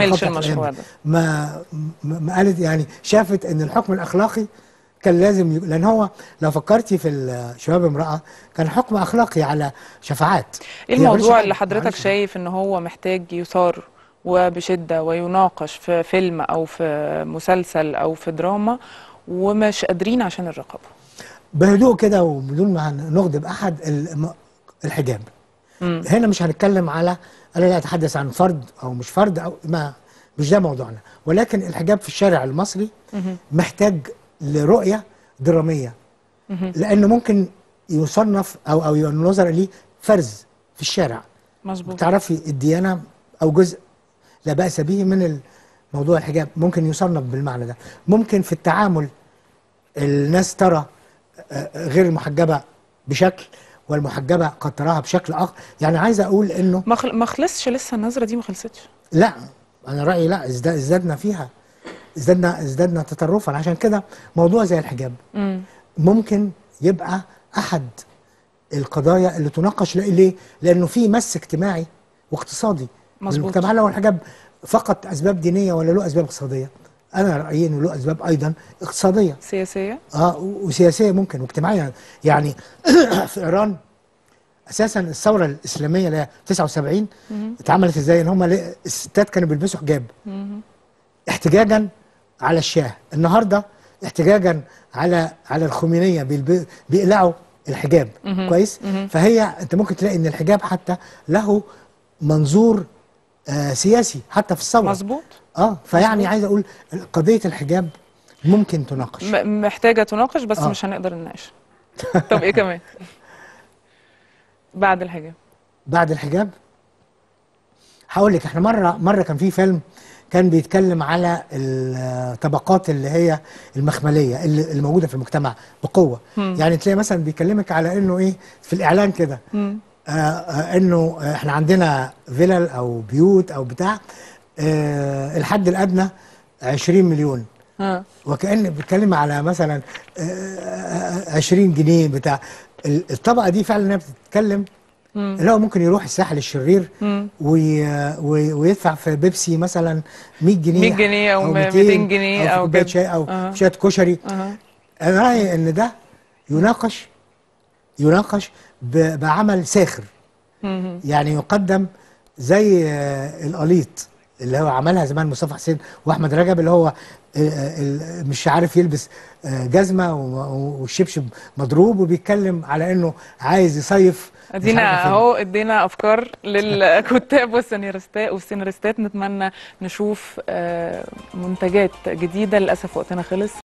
كملش النقابة المشروع الأيام ده ما ما ما قالت يعني شافت ان الحكم الاخلاقي كان لازم ي... لان هو لو فكرتي في الشباب امراه كان حكم اخلاقي على شفاعات ايه هي مالهاش الموضوع حاجة، اللي حضرتك معلش. شايف ان هو محتاج يثار وبشدة ويناقش في فيلم او في مسلسل او في دراما ومش قادرين عشان الرقابة بهدوء كده وبدون ما نغضب احد الم- الحجاب مم. هنا مش هنتكلم على انا لا اتحدث عن فرد او مش فرد او ما مش ده موضوعنا ولكن الحجاب في الشارع المصري مهم. محتاج لرؤيه دراميه مهم. لانه ممكن يصنف او او ينظر اليه فرز في الشارع مظبوط تعرفي الديانه او جزء لا باس به من موضوع الحجاب ممكن يصنف بالمعنى ده ممكن في التعامل الناس ترى آه، غير المحجبه بشكل والمحجبه قد تراها بشكل اخر يعني عايز اقول انه ما خل- ما خلصش لسه النظرة دي ما خلصتش لا انا رايي لا ازداد ازدادنا فيها ازدادنا ازدادنا تطرفا عشان كده موضوع زي الحجاب مم. ممكن يبقى احد القضايا اللي تناقش لا- ليه؟ لانه في مس اجتماعي واقتصادي مظبوط. المجتمع لو الحجاب فقط اسباب دينيه ولا له اسباب اقتصاديه؟ انا رايي انه له اسباب ايضا اقتصاديه سياسية اه و- وسياسيه ممكن واجتماعيه يعني في ايران اساسا الثوره الاسلاميه اللي هي 79 مهم. اتعملت ازاي؟ ان هم الستات كانوا بيلبسوا حجاب مهم. احتجاجا على الشاه النهارده احتجاجا على على الخمينيه بيلب- بيقلعوا الحجاب مهم. كويس مهم. فهي انت ممكن تلاقي ان الحجاب حتى له منظور آه سياسي حتى في الثوره مظبوط اه فيعني مظبوط. عايز اقول قضيه الحجاب ممكن تناقش م- محتاجة تناقش بس آه. مش هنقدر نناقش طب ايه كمان بعد الحجاب بعد الحجاب هقول لك احنا مره مره كان في فيلم كان بيتكلم على الطبقات اللي هي المخمليه اللي اللي موجوده في المجتمع بقوه مم. يعني تلاقي مثلا بيكلمك على انه ايه في الاعلان كده مم. آه آه انه احنا عندنا فيلل او بيوت او بتاع آه الحد الادنى 20 مليون ها وكأن بيتكلم على مثلا آه، آه، 20 جنيه بتاع ال- الطبقه دي فعلا انها بتتكلم مم. اللي هو ممكن يروح الساحل الشرير مم. وي وي ويدفع في بيبسي مثلا 100 جنيه 100 جنيه أو 200 جنيه او أو في كوباية كده. شاي او أها. شويه كشري أها. انا رايي ان ده يناقش يناقش ب- بعمل ساخر مم. يعني يقدم زي آه، القليط اللي هو عملها زمان مصطفى حسين واحمد رجب اللي هو آه، آه، ال- مش عارف يلبس آه، جزمه و- والشبشب مضروب وبيتكلم على انه عايز يصيف مش ادينا عارفة فين. اهو ادينا افكار للكتاب والسيناريستات والسيناريستات نتمنى نشوف آه، منتجات جديده للاسف وقتنا خلص